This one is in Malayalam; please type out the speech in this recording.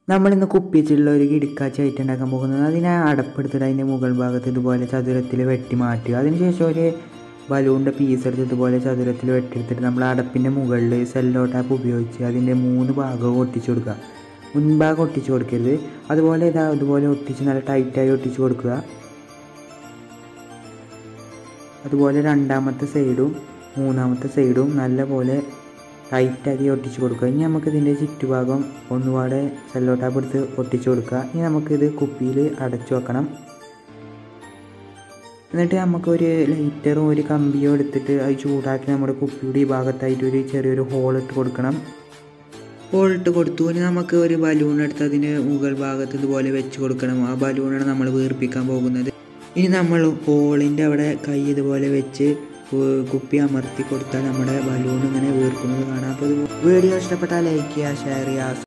നമ്മളിന്ന് കുപ്പിച്ചിട്ടുള്ള ഒരു കിടക്കാച്ചി ആയിട്ട് ഉണ്ടാക്കാൻ പോകുന്നത് അതിനെ അടപ്പെടുത്തിട്ട് അതിൻ്റെ മുകൾ ഭാഗത്ത് ഇതുപോലെ ചതുരത്തിൽ വെട്ടി മാറ്റുക അതിനുശേഷം ഒരു ബലൂണിൻ്റെ പീസ് എടുത്ത് ഇതുപോലെ ചതുരത്തിൽ വെട്ടിയെടുത്തിട്ട് നമ്മൾ അടപ്പിൻ്റെ മുകളിൽ സെല്ലോ ടാപ്പ് ഉപയോഗിച്ച് അതിൻ്റെ മൂന്ന് ഭാഗവും ഒട്ടിച്ചു കൊടുക്കുക മുൻഭാഗം ഒട്ടിച്ചു കൊടുക്കരുത് അതുപോലെ ഇതാ ഇതുപോലെ ഒട്ടിച്ച് നല്ല ടൈറ്റായി ഒട്ടിച്ചു കൊടുക്കുക അതുപോലെ രണ്ടാമത്തെ സൈഡും മൂന്നാമത്തെ സൈഡും നല്ലപോലെ ടൈറ്റാക്കി ഒട്ടിച്ച് കൊടുക്കുക ഇനി നമുക്ക് ഇതിൻ്റെ ചുറ്റുഭാഗം ഒന്നുപാടെ സെല്ലോ ടാപ്പ് എടുത്ത് ഒട്ടിച്ച് കൊടുക്കുക ഇനി നമുക്കിത് കുപ്പിയിൽ അടച്ചു വെക്കണം എന്നിട്ട് നമുക്കൊരു ലൈറ്ററും ഒരു കമ്പിയോ എടുത്തിട്ട് അത് ചൂടാക്കി നമ്മുടെ കുപ്പിയുടെ ഈ ഭാഗത്തായിട്ട് ഒരു ചെറിയൊരു ഹോൾ ഇട്ട് കൊടുക്കണം ഹോൾ ഇട്ട് കൊടുത്തു ഇനി നമുക്ക് ഒരു ബലൂൺ എടുത്ത് അതിന് മുകൾ ഭാഗത്ത് ഇതുപോലെ വെച്ച് കൊടുക്കണം ആ ബലൂണാണ് നമ്മൾ വീർപ്പിക്കാൻ പോകുന്നത് ഇനി നമ്മൾ ഹോളിൻ്റെ അവിടെ കൈ ഇതുപോലെ വെച്ച് കു- കുപ്പി അമർത്തി കൊടുത്താൽ നമ്മുടെ ബലൂൺ ഇങ്ങനെ വീർക്കുന്നത് കാണാം അപ്പോൾ ഇത് വീഡിയോ ഇഷ്ടപ്പെട്ടാൽ ലൈക്ക് ചെയ്യുക ഷെയർ ചെയ്യുക